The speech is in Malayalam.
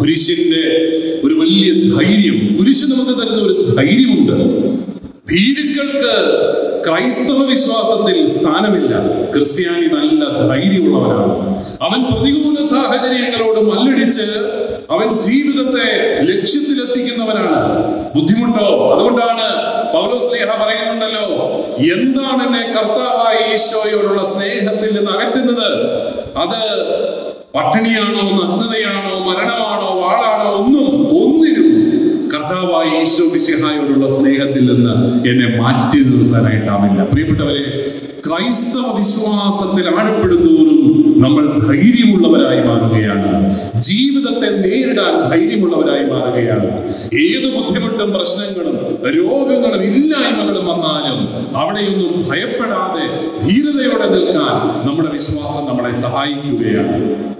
കുരിശിന്റെ ഒരു വലിയ ധൈര്യം കുരിശ് നമുക്ക് തരുന്ന ഒരു ധൈര്യമുണ്ട് ഭീരുക്കൾക്ക് ക്രൈസ്തവ വിശ്വാസത്തിൽ സ്ഥാനമില്ല ക്രിസ്ത്യാനി നല്ല ധൈര്യമുള്ളവനാണ് അവൻ പ്രതികൂല സാഹചര്യങ്ങളോട് മല്ലടിച്ച് അവൻ ജീവിതത്തെ ലക്ഷ്യത്തിലെത്തിക്കുന്നവനാണ് ബുദ്ധിമുട്ടോ അതുകൊണ്ടാണ് പൗലോസ് ലേഹ പറയുന്നുണ്ടല്ലോ എന്താണ് എന്നെ കർത്താവായ ഈശോയോടുള്ള സ്നേഹത്തിൽ നിന്ന് അകറ്റുന്നത് അത് പട്ടിണിയാണോ നഗ്നതയാണോ മരണമാണോ വാളാണോ ഒന്നും ഒന്നിനും കർത്താവായ ഈശോ മിശിഹായോടുള്ള സ്നേഹത്തിൽ നിന്ന് എന്നെ മാറ്റി നിർത്താനായിട്ടാവില്ല പ്രിയപ്പെട്ടവരെ ക്രൈസ്തവ വിശ്വാസത്തിൽ ആഴപ്പെടുന്തോറും നമ്മൾ ധൈര്യമുള്ളവരായി മാറുകയാണ് ജീവിതത്തെ നേരിടാൻ ധൈര്യമുള്ളവരായി മാറുകയാണ് ഏത് ബുദ്ധിമുട്ടും പ്രശ്നങ്ങളും രോഗങ്ങളും ഇല്ലായ്മകളും വന്നാലും അവിടെയൊന്നും ഭയപ്പെടാതെ ധീരതയോടെ നിൽക്കാൻ നമ്മുടെ വിശ്വാസം നമ്മളെ സഹായിക്കുകയാണ്